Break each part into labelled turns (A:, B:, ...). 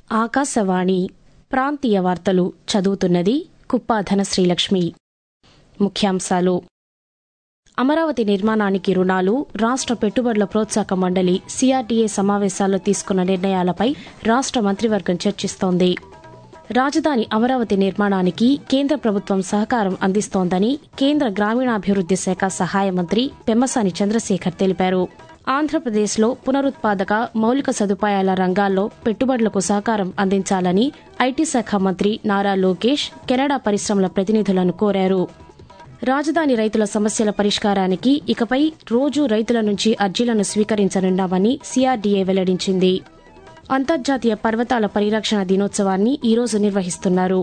A: ఆకాశవాణి ప్రాంతీయ వార్తలు చదువుతున్నది కుప్పా ధనశ్రీలక్ష్మి ముఖ్యాంశాలు అమరావతి నిర్మాణానికి రుణాలు రాష్ట్ర పెట్టుబడుల ప్రోత్సాహక మండలి సిఆర్డీఏ సమావేశాల్లో తీసుకున్న నిర్ణయాలపై రాష్ట్ర మంత్రివర్గం చర్చిస్తోంది రాజధాని అమరావతి నిర్మాణానికి కేంద్ర ప్రభుత్వం సహకారం అందిస్తోందని కేంద్ర గ్రామీణాభివృద్ది శాఖ సహాయ మంత్రి పెమ్మసాని చంద్రశేఖర్ తెలిపారు ఆంధ్రప్రదేశ్లో పునరుత్పాదక మౌలిక సదుపాయాల రంగాల్లో పెట్టుబడులకు సహకారం అందించాలని ఐటీ శాఖ మంత్రి నారా లోకేష్ కెనడా పరిశ్రమల ప్రతినిధులను కోరారు రాజధాని రైతుల సమస్యల పరిష్కారానికి ఇకపై రోజు రైతుల నుంచి అర్జీలను స్వీకరించనున్నామని సిఆర్డీఏ వెల్లడించింది అంతర్జాతీయ పర్వతాల పరిరక్షణ దినోత్సవాన్ని ఈరోజు నిర్వహిస్తున్నారు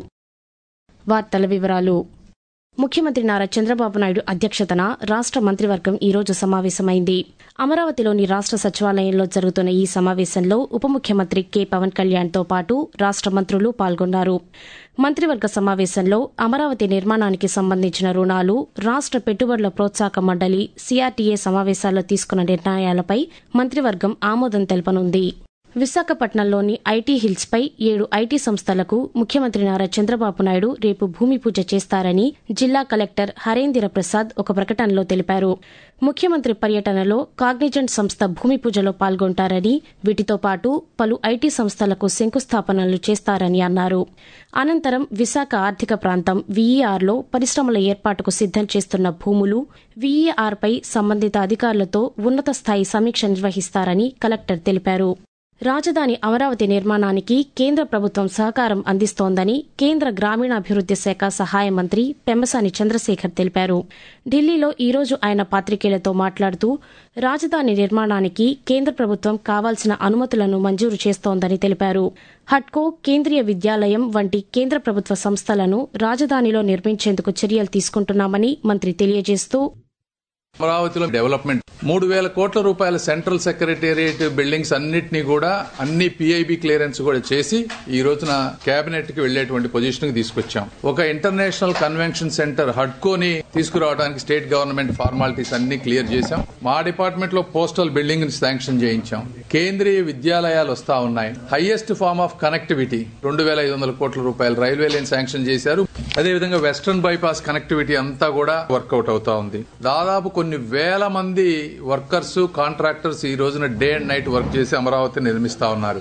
A: వార్తల వివరాలు ముఖ్యమంత్రి నారా చంద్రబాబు నాయుడు అధ్యక్షతన రాష్ట్ర మంత్రివర్గం ఈరోజు సమావేశమైంది అమరావతిలోని రాష్ట్ర సచివాలయంలో జరుగుతున్న ఈ సమావేశంలో ఉప ముఖ్యమంత్రి కె పవన్ కళ్యాణ్తో పాటు రాష్ట్ర మంత్రులు పాల్గొన్నారు మంత్రివర్గ సమావేశంలో అమరావతి నిర్మాణానికి సంబంధించిన రుణాలు రాష్ట్ర పెట్టుబడుల ప్రోత్సాహక మండలి సిఆర్టీఏ సమావేశాల్లో తీసుకున్న నిర్ణయాలపై మంత్రివర్గం ఆమోదం తెలపనుంది విశాఖపట్నంలోని ఐటీ హిల్స్ పై ఏడు ఐటీ సంస్థలకు ముఖ్యమంత్రి నారా చంద్రబాబు నాయుడు రేపు భూమి పూజ చేస్తారని జిల్లా కలెక్టర్ హరేందిర ప్రసాద్ ఒక ప్రకటనలో తెలిపారు ముఖ్యమంత్రి పర్యటనలో కాగ్నిజెంట్ సంస్థ భూమి పూజలో పాల్గొంటారని వీటితో పాటు పలు ఐటీ సంస్థలకు శంకుస్థాపనలు చేస్తారని అన్నారు అనంతరం విశాఖ ఆర్థిక ప్రాంతం వీఈఆర్లో పరిశ్రమల ఏర్పాటుకు సిద్దం చేస్తున్న భూములు వీఈఆర్పై సంబంధిత అధికారులతో ఉన్నత స్థాయి సమీక్ష నిర్వహిస్తారని కలెక్టర్ తెలిపారు రాజధాని అమరావతి నిర్మాణానికి కేంద్ర ప్రభుత్వం సహకారం అందిస్తోందని కేంద్ర గ్రామీణాభివృద్ది శాఖ సహాయ మంత్రి పెమ్మసాని చంద్రశేఖర్ తెలిపారు ఢిల్లీలో ఈరోజు ఆయన పాత్రికేయులతో మాట్లాడుతూ రాజధాని నిర్మాణానికి కేంద్ర ప్రభుత్వం కావాల్సిన అనుమతులను మంజూరు చేస్తోందని తెలిపారు హట్కో కేంద్రీయ విద్యాలయం వంటి కేంద్ర ప్రభుత్వ సంస్థలను రాజధానిలో నిర్మించేందుకు చర్యలు తీసుకుంటున్నామని మంత్రి తెలియజేస్తూ
B: అమరావతిలో డెవలప్మెంట్ మూడు వేల కోట్ల రూపాయల సెంట్రల్ సెక్రటేరియట్ బిల్డింగ్స్ అన్నిటినీ కూడా అన్ని పిఐబి క్లియరెన్స్ కూడా చేసి ఈ రోజున కేబినెట్ కి వెళ్లేటువంటి పొజిషన్ కి తీసుకొచ్చాం ఒక ఇంటర్నేషనల్ కన్వెన్షన్ సెంటర్ హడ్కోని తీసుకురావడానికి స్టేట్ గవర్నమెంట్ ఫార్మాలిటీస్ అన్ని క్లియర్ చేశాం మా డిపార్ట్మెంట్ లో పోస్టల్ బిల్డింగ్ శాంక్షన్ చేయించాం కేంద్రీయ విద్యాలయాలు వస్తా ఉన్నాయి హైయెస్ట్ ఫార్మ్ ఆఫ్ కనెక్టివిటీ రెండు వేల ఐదు వందల కోట్ల రూపాయలు రైల్వే లైన్ శాంక్షన్ చేశారు అదేవిధంగా వెస్టర్న్ బైపాస్ కనెక్టివిటీ అంతా కూడా వర్కౌట్ అవుతా ఉంది దాదాపు కొన్ని వేల మంది వర్కర్స్ కాంట్రాక్టర్స్ ఈ రోజున డే అండ్ నైట్ వర్క్ చేసి అమరావతి నిర్మిస్తా ఉన్నారు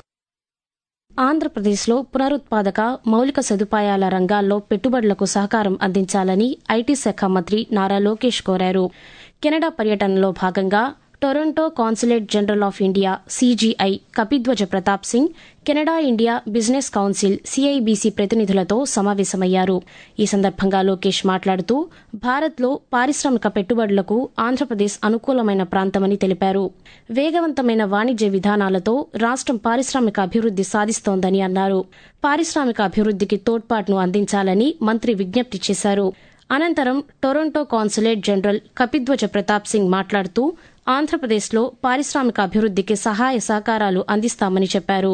A: ఆంధ్రప్రదేశ్లో పునరుత్పాదక మౌలిక సదుపాయాల రంగాల్లో పెట్టుబడులకు సహకారం అందించాలని ఐటీ శాఖ మంత్రి నారా లోకేష్ కోరారు కెనడా పర్యటనలో భాగంగా Toronto consulate general of India CGI Kapidhwaja Pratap Singh Canada India business council CIBC ప్రతినిధులతో సమావేశమయ్యారు ఈ సందర్భంగా లోకేష్ మాట్లాడుతూ భారత్లో పారిశ్రామిక పెట్టుబడులకు ఆంధ్రప్రదేశ్ అనుకూలమైన ప్రాంతమని తెలిపారు వేగవంతమైన వాణిజ్య విధానాలతో రాష్టం పారిశ్రామిక అభివృద్ది సాధిస్తోందని అన్నారు పారిశ్రామిక అభివృద్దికి తోడ్పాటును అందించాలని మంత్రి విజ్ఞప్తి చేశారు అనంతరం Toronto consulate general Kapidhwaja Pratap Singh మాట్లాడుతూ ఆంధ్రప్రదేశ్లో పారిశ్రామిక అభివృద్దికి సహాయ సహకారాలు అందిస్తామని చెప్పారు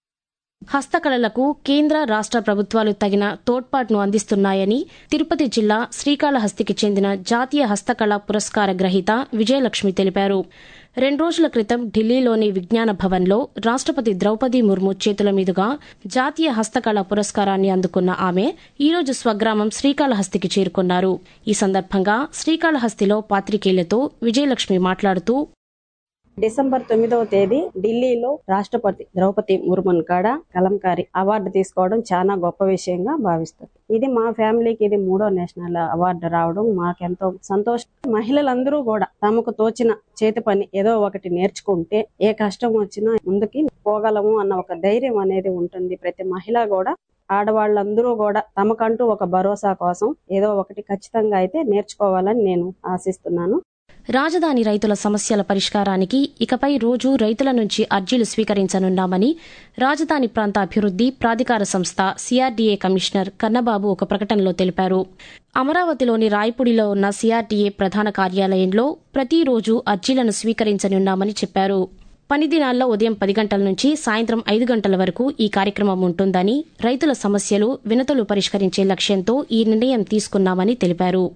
A: హస్తకళలకు కేంద్ర రాష్ట ప్రభుత్వాలు తగిన తోడ్పాటును అందిస్తున్నాయని తిరుపతి జిల్లా శ్రీకాళహస్తికి చెందిన జాతీయ హస్తకళ పురస్కార గ్రహీత విజయలక్ష్మి తెలిపారు రెండు రోజుల క్రితం ఢిల్లీలోని విజ్ఞాన భవన్లో రాష్టపతి ద్రౌపది ముర్ము చేతుల మీదుగా జాతీయ హస్తకళ పురస్కారాన్ని అందుకున్న ఆమె ఈరోజు స్వగ్రామం శ్రీకాళహస్తికి చేరుకున్నారు ఈ సందర్భంగా శ్రీకాళహస్తిలో పాత్రికేయులతో విజయలక్ష్మి మాట్లాడుతూ
C: డిసెంబర్ తొమ్మిదవ తేదీ ఢిల్లీలో రాష్ట్రపతి ద్రౌపది ముర్మున్ కాడ కలంకారి అవార్డు తీసుకోవడం చాలా గొప్ప విషయంగా భావిస్తారు ఇది మా ఫ్యామిలీకి ఇది మూడో నేషనల్ అవార్డు రావడం మాకెంతో సంతోషం మహిళలందరూ కూడా తమకు తోచిన చేతి పని ఏదో ఒకటి నేర్చుకుంటే ఏ కష్టం వచ్చినా ముందుకి పోగలము అన్న ఒక ధైర్యం అనేది ఉంటుంది ప్రతి మహిళ కూడా ఆడవాళ్ళందరూ కూడా తమకంటూ ఒక భరోసా కోసం ఏదో ఒకటి ఖచ్చితంగా అయితే నేర్చుకోవాలని నేను ఆశిస్తున్నాను
A: రాజధాని రైతుల సమస్యల పరిష్కారానికి ఇకపై రోజు రైతుల నుంచి అర్జీలు స్వీకరించనున్నామని రాజధాని ప్రాంత అభివృద్ది ప్రాధికార సంస్థ సిఆర్డీఏ కమిషనర్ కన్నబాబు ఒక ప్రకటనలో తెలిపారు అమరావతిలోని రాయపూడిలో ఉన్న సిఆర్డీఏ ప్రధాన కార్యాలయంలో ప్రతిరోజు అర్జీలను స్వీకరించనున్నామని చెప్పారు పని దినాల్లో ఉదయం పది గంటల నుంచి సాయంత్రం ఐదు గంటల వరకు ఈ కార్యక్రమం ఉంటుందని రైతుల సమస్యలు వినతులు పరిష్కరించే లక్ష్యంతో ఈ నిర్ణయం తీసుకున్నామని తెలిపారు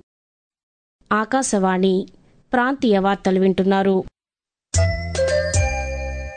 A: ఆకాశవాణి ప్రాంతీయ వార్తలు వింటున్నారు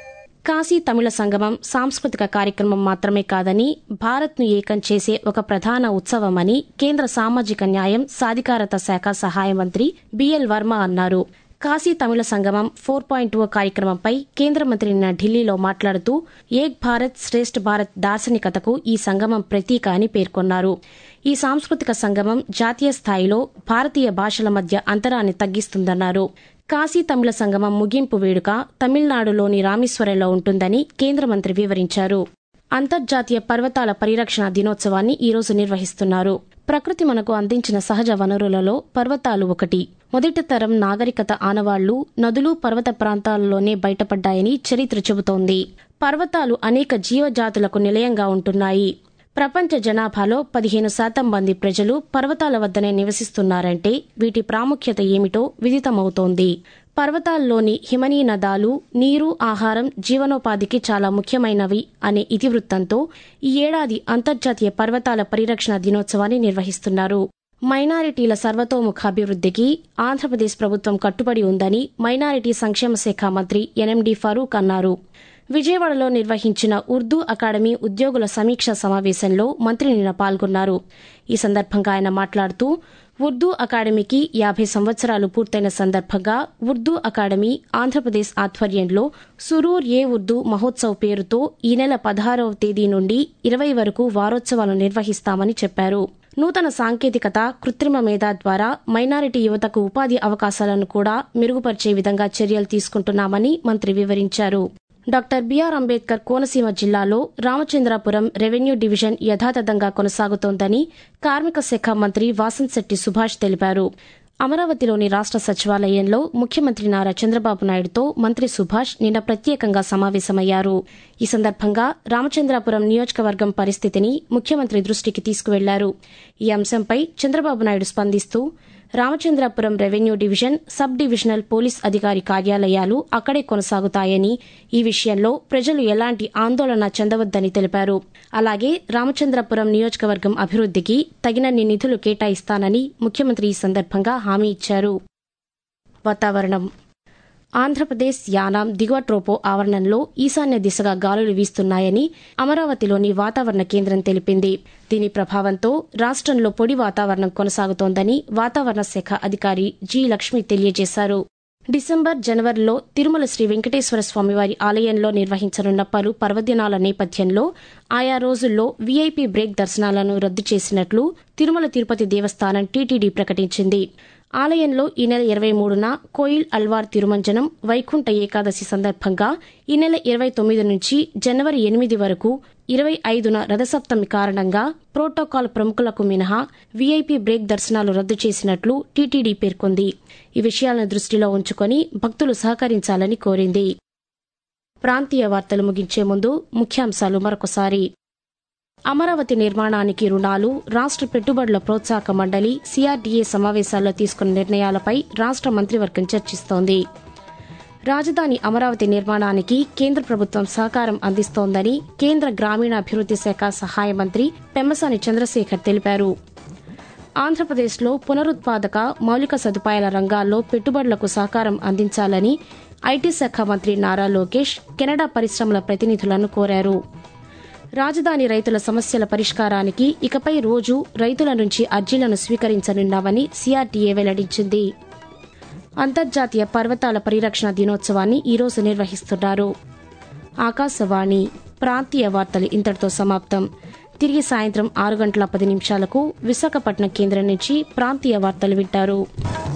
A: కాశీ తమిళ సంగమం సాంస్కృతిక కార్యక్రమం మాత్రమే కాదని భారత్ను ఏకం చేసే ఒక ప్రధాన ఉత్సవమని కేంద్ర సామాజిక న్యాయం సాధికారత శాఖ సహాయ మంత్రి బిఎల్ వర్మ అన్నారు కాశీ తమిళ సంగమం ఫోర్ పాయింట్ ఓ కార్యక్రమంపై కేంద్ర మంత్రి నిన్న ఢిల్లీలో మాట్లాడుతూ ఏక్ భారత్ శ్రేష్ఠ భారత్ దార్శనికతకు ఈ సంగమం ప్రతీక అని పేర్కొన్నారు ఈ సాంస్కృతిక సంగమం జాతీయ స్థాయిలో భారతీయ భాషల మధ్య అంతరాన్ని తగ్గిస్తుందన్నారు కాశీ తమిళ సంగమం ముగింపు వేడుక తమిళనాడులోని రామేశ్వరంలో ఉంటుందని కేంద్ర మంత్రి వివరించారు అంతర్జాతీయ పర్వతాల పరిరక్షణ దినోత్సవాన్ని ఈ రోజు నిర్వహిస్తున్నారు ప్రకృతి మనకు అందించిన సహజ వనరులలో పర్వతాలు ఒకటి మొదటి తరం నాగరికత ఆనవాళ్లు నదులు పర్వత ప్రాంతాలలోనే బయటపడ్డాయని చరిత్ర చెబుతోంది పర్వతాలు అనేక జీవజాతులకు నిలయంగా ఉంటున్నాయి ప్రపంచ జనాభాలో పదిహేను శాతం మంది ప్రజలు పర్వతాల వద్దనే నివసిస్తున్నారంటే వీటి ప్రాముఖ్యత ఏమిటో విదితమవుతోంది పర్వతాల్లోని హిమనీ నదాలు నీరు ఆహారం జీవనోపాధికి చాలా ముఖ్యమైనవి అనే ఇతివృత్తంతో ఈ ఏడాది అంతర్జాతీయ పర్వతాల పరిరక్షణ దినోత్సవాన్ని నిర్వహిస్తున్నారు మైనారిటీల సర్వతోముఖాభివృద్ధికి ఆంధ్రప్రదేశ్ ప్రభుత్వం కట్టుబడి ఉందని మైనారిటీ సంక్షేమ శాఖ మంత్రి ఎన్ఎండి ఫరూక్ అన్నారు విజయవాడలో నిర్వహించిన ఉర్దూ అకాడమీ ఉద్యోగుల సమీక్ష సమావేశంలో మంత్రి నిన్న పాల్గొన్నారు ఈ సందర్భంగా ఆయన మాట్లాడుతూ ఉర్దూ అకాడమీకి యాభై సంవత్సరాలు పూర్తయిన సందర్భంగా ఉర్దూ అకాడమీ ఆంధ్రప్రదేశ్ ఆధ్వర్యంలో సురూర్ ఏ ఉర్దూ మహోత్సవ్ పేరుతో ఈ నెల పదహారవ తేదీ నుండి ఇరవై వరకు వారోత్సవాలు నిర్వహిస్తామని చెప్పారు నూతన సాంకేతికత కృత్రిమ మేధ ద్వారా మైనారిటీ యువతకు ఉపాధి అవకాశాలను కూడా మెరుగుపరిచే విధంగా చర్యలు తీసుకుంటున్నామని మంత్రి వివరించారు డాక్టర్ బిఆర్ అంబేద్కర్ కోనసీమ జిల్లాలో రామచంద్రాపురం రెవెన్యూ డివిజన్ యథాతథంగా కొనసాగుతోందని కార్మిక శాఖ మంత్రి వాసంశెట్టి సుభాష్ తెలిపారు అమరావతిలోని రాష్ట సచివాలయంలో ముఖ్యమంత్రి నారా చంద్రబాబు నాయుడుతో మంత్రి సుభాష్ నిన్న ప్రత్యేకంగా సమావేశమయ్యారు ఈ సందర్భంగా రామచంద్రాపురం నియోజకవర్గం పరిస్థితిని ముఖ్యమంత్రి దృష్టికి తీసుకువెళ్లారు ఈ అంశంపై చంద్రబాబు నాయుడు స్పందిస్తూ Ramachandrapuram revenue division sub divisional police అధికారి కార్యాలయాలు అక్కడే కొనసాగుతాయని ఈ విషయంలో ప్రజలు ఎలాంటి ఆందోళన చెందవద్దని తెలిపారు అలాగే రామచంద్రపురం నియోజకవర్గం అభివృద్ధికి తగినన్ని నిధులు కేటాయిస్తానని ముఖ్యమంత్రి ఈ సందర్భంగా హామీ ఇచ్చారు వాతావరణం ఆంధ్రప్రదేశ్ యానాం దిగువ ట్రోపో ఆవరణంలో ఈశాన్య దిశగా గాలులు వీస్తున్నాయని అమరావతిలోని వాతావరణ కేంద్రం తెలిపింది దీని ప్రభావంతో రాష్ట్రంలో పొడి వాతావరణం కొనసాగుతోందని వాతావరణ శాఖ అధికారి జి లక్ష్మి తెలియజేశారు డిసెంబర్ జనవరిలో తిరుమల శ్రీ వెంకటేశ్వర స్వామివారి ఆలయంలో నిర్వహించనున్న పలు పర్వదినాల నేపథ్యంలో ఆయా రోజుల్లో వీఐపీ బ్రేక్ దర్శనాలను రద్దు చేసినట్లు తిరుమల తిరుపతి దేవస్థానం టీటీడీ ప్రకటించింది ఆలయంలో ఈ నెల ఇరవై మూడున కోయిల్ అల్వార్ తిరుమంజనం వైకుంఠ ఏకాదశి సందర్భంగా ఈ నెల ఇరవై తొమ్మిది నుంచి జనవరి ఎనిమిది వరకు ఇరవై ఐదున రథసప్తమి కారణంగా ప్రోటోకాల్ ప్రముఖులకు మినహా వీఐపీ బ్రేక్ దర్శనాలు రద్దు చేసినట్లు టీటీడీ పేర్కొంది ఈ విషయాలను దృష్టిలో ఉంచుకొని భక్తులు సహకరించాలని కోరింది ప్రాంతీయ వార్తలు ముగించే ముందు ముఖ్యాంశాలు మరొకసారి అమరావతి నిర్మాణానికి రుణాలు రాష్ట్ర పెట్టుబడుల ప్రోత్సాహక మండలి సిఆర్డీఏ సమావేశాల్లో తీసుకున్న నిర్ణయాలపై రాష్ట్ర మంత్రివర్గం చర్చిస్తోంది రాజధాని అమరావతి నిర్మాణానికి కేంద్ర ప్రభుత్వం సహకారం అందిస్తోందని కేంద్ర గ్రామీణాభివృద్ది శాఖ సహాయ మంత్రి పెమ్మసాని చంద్రశేఖర్ తెలిపారు ఆంధ్రప్రదేశ్లో పునరుత్పాదక మౌలిక సదుపాయాల రంగాల్లో పెట్టుబడులకు సహకారం అందించాలని ఐటీ శాఖ మంత్రి నారా లోకేష్ కెనడా పరిశ్రమల ప్రతినిధులను కోరారు రాజధాని రైతుల సమస్యల పరిష్కారానికి ఇకపై రోజు రైతుల నుంచి అర్జీలను స్వీకరించనున్నామని సిఆర్టీఏ వెల్లడించింది అంతర్జాతీయ పర్వతాల పరిరక్షణ దినోత్సవాన్ని ఈరోజు నిర్వహిస్తున్నారు ఆకాశవాణి ప్రాంతీయ వార్తలు ఇంతటితో సమాప్తం తిరిగి సాయంత్రం ఆరు గంటల పది నిమిషాలకు విశాఖపట్నం కేంద్రం నుంచి ప్రాంతీయ వార్తలు వింటారు